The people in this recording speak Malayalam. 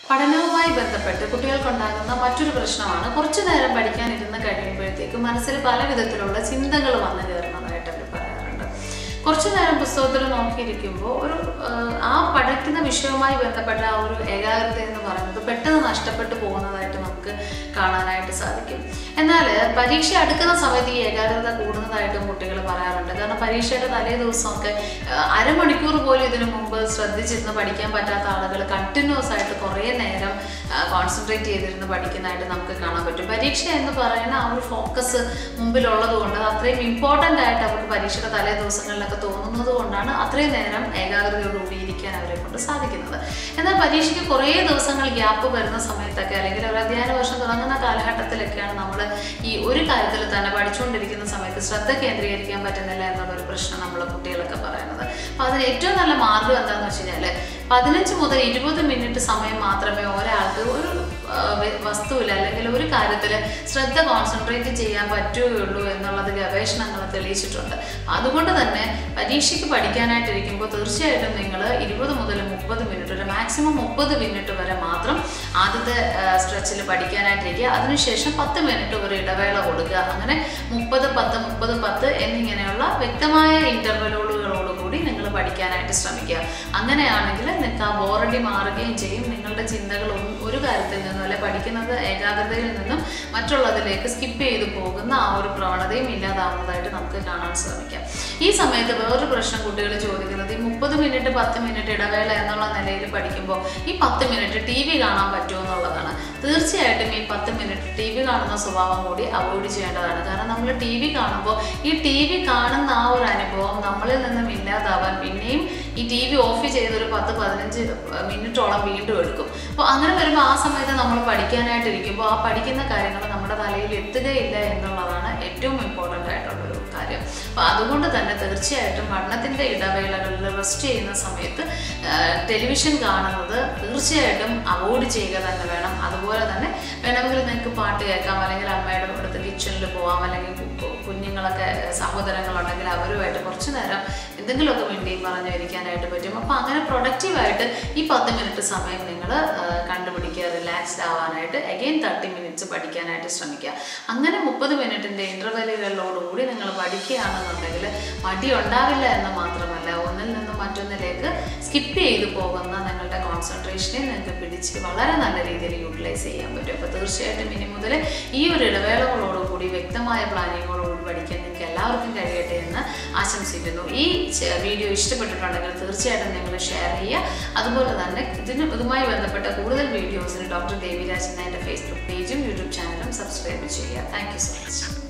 പഠനവുമായി ബന്ധപ്പെട്ട് കുട്ടികൾക്കുണ്ടാകുന്ന മറ്റൊരു പ്രശ്നമാണ് കുറച്ചു നേരം പഠിക്കാനിരുന്ന് കഴിയുമ്പോഴത്തേക്ക് മനസ്സിൽ പല വിധത്തിലുള്ള ചിന്തകൾ വന്നു കയറുന്നതായിട്ട് അവർ പറയാറുണ്ട് കുറച്ചു നേരം പുസ്തകത്തിൽ നോക്കിയിരിക്കുമ്പോൾ ഒരു ആ, ആ പഠിക്കുന്ന വിഷയവുമായി ബന്ധപ്പെട്ട ആ ഒരു ഏകാഗ്രത എന്ന് പറയുന്നത് പെട്ടെന്ന് നഷ്ടപ്പെട്ടു പോകുന്നതായിട്ട് നമുക്ക് കാണാനായിട്ട് സാധിക്കും എന്നാൽ പരീക്ഷ അടുക്കുന്ന സമയത്ത് ഈ ഏകാഗ്രത കൂടുന്നതായിട്ടും കുട്ടികൾ പറയാറുണ്ട് കാരണം പരീക്ഷയുടെ തലേ ദിവസമൊക്കെ ആ, അരമണിക്കൂർ പോലും ഇതിനു മുമ്പ് ശ്രദ്ധിച്ചിരുന്ന് പഠിക്കാൻ പറ്റാത്ത ആളുകൾ കണ്ടിന്യൂസ് ആയിട്ട് കുറേ നേരം കോൺസെൻട്രേറ്റ് ചെയ്തിരുന്ന് പഠിക്കുന്നതായിട്ട് നമുക്ക് കാണാൻ പറ്റും പരീക്ഷ എന്ന് പറയുന്ന ആ ഒരു ഫോക്കസ് മുമ്പിലുള്ളത് കൊണ്ട് അത് അത്രയും ഇമ്പോർട്ടൻ്റ് ആയിട്ട് അവർക്ക് പരീക്ഷയുടെ തലേ ദിവസങ്ങളിലൊക്കെ തോന്നുന്നത് കൊണ്ടാണ് അത്രയും നേരം ഏകാഗ്രതയോടുകൂടി ഇരിക്കാൻ അവരെ കൊണ്ട് സാധിക്കുന്നത് എന്നാൽ പരീക്ഷയ്ക്ക് കുറേ ദിവസങ്ങൾ ഗ്യാപ്പ് വരുന്ന സമയത്തൊക്കെ അല്ലെങ്കിൽ ഒരു അധ്യയന വർഷം തുടങ്ങുന്ന കാലഘട്ടത്തിലൊക്കെയാണ് നമ്മൾ ഈ ഒരു കാര്യത്തിൽ തന്നെ പഠിച്ചുകൊണ്ടിരിക്കുന്ന സമയത്ത് ശ്രദ്ധ കേന്ദ്രീകരിക്കാൻ പറ്റുന്നില്ല എന്നുള്ള ഒരു പ്രശ്നം നമ്മൾ കുട്ടികളൊക്കെ പറയുന്നത് അപ്പോൾ അതിന് ഏറ്റവും നല്ല മാർഗം എന്താണെന്ന് വെച്ച് കഴിഞ്ഞാൽ പതിനഞ്ച് മുതൽ ഇരുപത് മിനിറ്റ് സമയം മാത്രമേ ഒരാൾക്ക് ഒരു ആ, വ- വസ്തുവിൽ അല്ലെങ്കിൽ ഒരു കാര്യത്തിൽ ശ്രദ്ധ കോൺസെൻട്രേറ്റ് ചെയ്യാൻ പറ്റുകയുള്ളൂ എന്നുള്ളത് ഗവേഷണങ്ങൾ തെളിയിച്ചിട്ടുണ്ട് അതുകൊണ്ട് തന്നെ പരീക്ഷയ്ക്ക് പഠിക്കാനായിട്ടിരിക്കുമ്പോൾ തീർച്ചയായിട്ടും നിങ്ങൾ ഇരുപത് മുതൽ മുപ്പത് മിനിറ്റ് ഒരു മാക്സിമം മുപ്പത് മിനിറ്റ് വരെ മാത്രം ആദ്യത്തെ സ്ട്രെച്ചിൽ പഠിക്കാനായിട്ടിരിക്കുക അതിനുശേഷം പത്ത് മിനിറ്റ് ഒരു ഇടവേള കൊടുക്കുക അങ്ങനെ മുപ്പത് പത്ത് മുപ്പത് പത്ത് എന്നിങ്ങനെയുള്ള വ്യക്തമായ ഇൻ്റർവെലോടുകളോടുകൂടി നിങ്ങൾ പഠിക്കാനായിട്ട് ശ്രമിക്കുക അങ്ങനെയാണെങ്കിൽ നിങ്ങൾക്ക് ആ ബോറടി മാറുകയും ചെയ്യും നിങ്ങളുടെ ചിന്തകൾ ഒന്നും- ഒരു കാര്യത്തിൽ നിന്നും അല്ലെ പഠിക്കുന്നത് ഏകാഗ്രതയിൽ നിന്നും മറ്റുള്ളതിലേക്ക് സ്കിപ്പ് ചെയ്തു പോകുന്ന ആ ഒരു പ്രവണതയും ഇല്ലാതാവുന്നതായിട്ട് നമുക്ക് കാണാൻ ശ്രമിക്കാം ഈ സമയത്ത് വേറൊരു പ്രശ്നം കുട്ടികൾ ചോദിക്കുന്നത് ഈ മുപ്പത് മിനിറ്റ് പത്ത് മിനിറ്റ് ഇടവേള എന്നുള്ള നിലയിൽ പഠിക്കുമ്പോൾ ഈ പത്ത് മിനിറ്റ് ടി വി കാണാൻ പറ്റുമോ എന്നുള്ളതാണ് തീർച്ചയായിട്ടും ഈ പത്ത് മിനിറ്റ് ടി വി കാണുന്ന സ്വഭാവം കൂടി അവോയ്ഡ് ചെയ്യേണ്ടതാണ് കാരണം നമ്മൾ ടി വി കാണുമ്പോൾ ഈ ടി വി കാണുന്ന ആ ഒരു അനുഭവം നമ്മളിൽ നിന്നും ഇല്ലാതാവാൻ പിന്നെയും ഈ ടി വി ഓഫ് ചെയ്ത് ഒരു പത്ത് പതിനഞ്ച് മിനിറ്റോളം വീണ്ടും എടുക്കും അപ്പോൾ അങ്ങനെ വരുമ്പോൾ ആ സമയത്ത് നമ്മൾ പഠിക്കാനായിട്ടിരിക്കുമ്പോൾ ആ പഠിക്കുന്ന കാര്യങ്ങൾ നമ്മുടെ തലയിൽ എത്തുകയില്ല എന്നുള്ളതാണ് ഏറ്റവും ഇമ്പോർട്ടൻ്റ് ആയിട്ടുള്ളൊരു കാര്യം അപ്പോൾ അതുകൊണ്ട് തന്നെ തീർച്ചയായിട്ടും പഠനത്തിൻ്റെ ഇടവേളകളിൽ റെസ്റ്റ് ചെയ്യുന്ന സമയത്ത് ടെലിവിഷൻ കാണുന്നത് തീർച്ചയായിട്ടും അവോയ്ഡ് ചെയ്യുക തന്നെ വേണം അതുപോലെ തന്നെ വേണമെങ്കിൽ നിങ്ങൾക്ക് പാട്ട് കേൾക്കാം അല്ലെങ്കിൽ അമ്മയുടെ അടുത്ത് കിച്ചണിൽ പോവാം അല്ലെങ്കിൽ കു- കുഞ്ഞുങ്ങളൊക്കെ സഹോദരങ്ങളുണ്ടെങ്കിൽ അവരുമായിട്ട് കുറച്ച് നേരം എന്തെങ്കിലുമൊക്കെ വേണ്ടിയും പറഞ്ഞു ഇരിക്കാനായിട്ട് പറ്റും അപ്പോൾ അങ്ങനെ പ്രൊഡക്റ്റീവായിട്ട് ഈ പത്ത് മിനിറ്റ് സമയം നിങ്ങൾ കണ്ടുപിടിക്കുക റിലാക്സ്ഡ് ആവാനായിട്ട് അഗെയിൻ തേർട്ടി മിനിറ്റ്സ് പഠിക്കാനായിട്ട് ശ്രമിക്കുക അങ്ങനെ മുപ്പത് മിനിറ്റിൻ്റെ ഇൻ്റർവെല്ലുകളിലോടുകൂടി നിങ്ങൾ പഠിക്കുകയാണെന്നുണ്ടെങ്കിൽ മടി ഉണ്ടാവില്ല എന്ന് മാത്രമല്ല ഒന്നിൽ നിന്നും മറ്റൊന്നിലേക്ക് സ്കിപ്പ് ചെയ്തു പോകുന്ന നിങ്ങളുടെ കോൺസെൻട്രേഷനെ നിങ്ങൾക്ക് പിടിച്ച് വളരെ നല്ല രീതിയിൽ യൂട്ടിലൈസ് ചെയ്യാൻ പറ്റും അപ്പോൾ തീർച്ചയായിട്ടും ഇനി മുതൽ ഈ ഒരു ഇടവേളകളോടുകൂടി വ്യക്തമായ പ്ലാനിങ്ങോടുകൂടി പഠിക്കാൻ നിങ്ങൾക്ക് എല്ലാവർക്കും കഴിയട്ടെ എന്ന് ആശംസിക്കുന്നു ഈ ചെ- വീഡിയോ ഇഷ്ടപ്പെട്ടിട്ടുണ്ടെങ്കിൽ തീർച്ചയായിട്ടും നിങ്ങൾ ഷെയർ ചെയ്യുക അതുപോലെ തന്നെ ഇതിന് ഇതുമായി ബന്ധപ്പെട്ട കൂടുതൽ വീഡിയോസിന് ഡോക്ടർ ദേവിരാജ് എന്ന എൻ്റെ ഫേസ്ബുക്ക് പേജും യൂട്യൂബ് ചാനലും സബ്സ്ക്രൈബ് ചെയ്യുക താങ്ക് യു സോ മച്ച്